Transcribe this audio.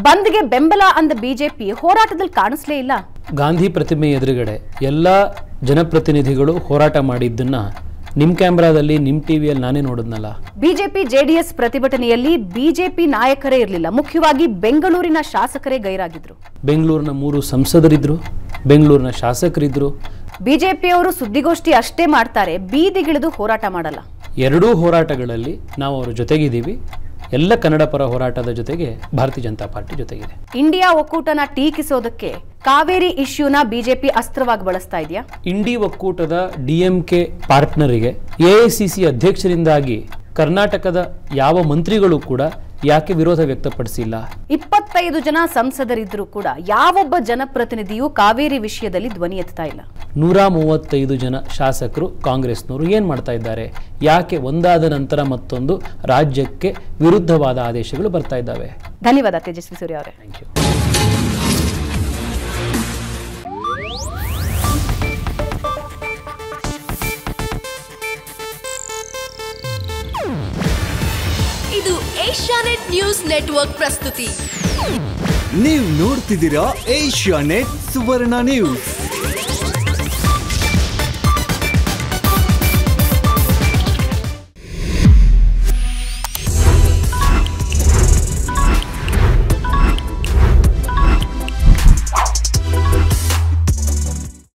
ಬಂದ್ಗೆ ಬೆಂಬಲ ಅಂದ ಬಿಜೆಪಿ ಹೋರಾಟದಲ್ಲಿ ಕಾಣಿಸ್ಲೇ ಇಲ್ಲ ಗಾಂಧಿ ಪ್ರತಿಮೆ ಎದುರುಗಡೆ ಎಲ್ಲ ಜನಪ್ರತಿನಿಧಿಗಳು ಹೋರಾಟ ಮಾಡಿದ್ದನ್ನ ನಿಮ್ಮ ಕ್ಯಾಮ್ರಾದಲ್ಲಿ ನಿಮ್ಮ ಟಿವಿಯಲ್ಲಿ ನಾನೇ ನೋಡಿದ್ನಲ್ಲ ಬಿಜೆಪಿ ಜೆಡಿಎಸ್ ಪ್ರತಿಭಟನೆಯಲ್ಲಿ ಬಿಜೆಪಿ ನಾಯಕರೇ ಇರಲಿಲ್ಲ ಮುಖ್ಯವಾಗಿ ಬೆಂಗಳೂರಿನ ಶಾಸಕರೇ ಗೈರಾಗಿದ್ರು ಬೆಂಗಳೂರಿನ ಮೂರು ಸಂಸದರಿದ್ದರು ಬೆಂಗಳೂರಿನ ಶಾಸಕರಿದ್ದರು ಬಿಜೆಪಿಯವರು ಸುದ್ದಿಗೋಷ್ಠಿ ಅಷ್ಟೇ ಮಾಡ್ತಾರೆ ಬೀದಿಗಿಳಿದು ಹೋರಾಟ ಮಾಡಲ್ಲ ಎರಡೂ ಹೋರಾಟಗಳಲ್ಲಿ ನಾವು ಅವರ ಜೊತೆಗಿದ್ದೀವಿ ಎಲ್ಲ ಕನ್ನಡ ಪರ ಹೋರಾಟದ ಜೊತೆಗೆ ಭಾರತೀಯ ಜನತಾ ಪಾರ್ಟಿ ಜೊತೆಗಿದೆ ಇಂಡಿಯಾ ಒಕ್ಕೂಟನ ಟೀಕಿಸೋದಕ್ಕೆ ಕಾವೇರಿ ಇಶ್ಯೂನ ಬಿಜೆಪಿ ಅಸ್ತ್ರವಾಗಿ ಬಳಸ್ತಾ ಇದೆಯಾ ಇಂಡಿ ಒಕ್ಕೂಟದ ಡಿ ಎಂ ಕೆ ಪಾರ್ಟ್ನರಿಗೆ ಎ ಐ ಸಿ ಸಿ ಅಧ್ಯಕ್ಷರಿಂದಾಗಿ ಕರ್ನಾಟಕದ ಯಾವ ಮಂತ್ರಿಗಳು ಕೂಡ ಯಾಕೆ ವಿರೋಧ ವ್ಯಕ್ತಪಡಿಸಿಲ್ಲ ಇಪ್ಪತ್ತೈದು ಜನ ಸಂಸದರಿದ್ರೂ ಕೂಡ ಯಾವೊಬ್ಬ ಜನಪ್ರತಿನಿಧಿಯೂ ಕಾವೇರಿ ವಿಷಯದಲ್ಲಿ ಧ್ವನಿ ಎತ್ತಾ ಇಲ್ಲ ನೂರ ಮೂವತ್ತೈದು ಜನ ಶಾಸಕರು ಕಾಂಗ್ರೆಸ್ನವರು ಏನು ಮಾಡ್ತಾ ಇದ್ದಾರೆ ಯಾಕೆ ಒಂದಾದ ನಂತರ ಮತ್ತೊಂದು ರಾಜ್ಯಕ್ಕೆ ವಿರುದ್ಧವಾದ ಆದೇಶಗಳು ಬರ್ತಾ ಇದ್ದಾವೆ ಧನ್ಯವಾದ ತೇಜಸ್ವಿ ಸೂರ್ಯ ಅವರೇ ಥ್ಯಾಂಕ್ ಯು ಇದು ಏಷ್ಯಾನೆಟ್ ನ್ಯೂಸ್ ನೆಟ್ವರ್ಕ್ ಪ್ರಸ್ತುತಿ ನೀವು ನೋಡ್ತಿದ್ದೀರಾ ಏಷ್ಯಾ ನೆಟ್ ಸುವರ್ಣ ನ್ಯೂಸ್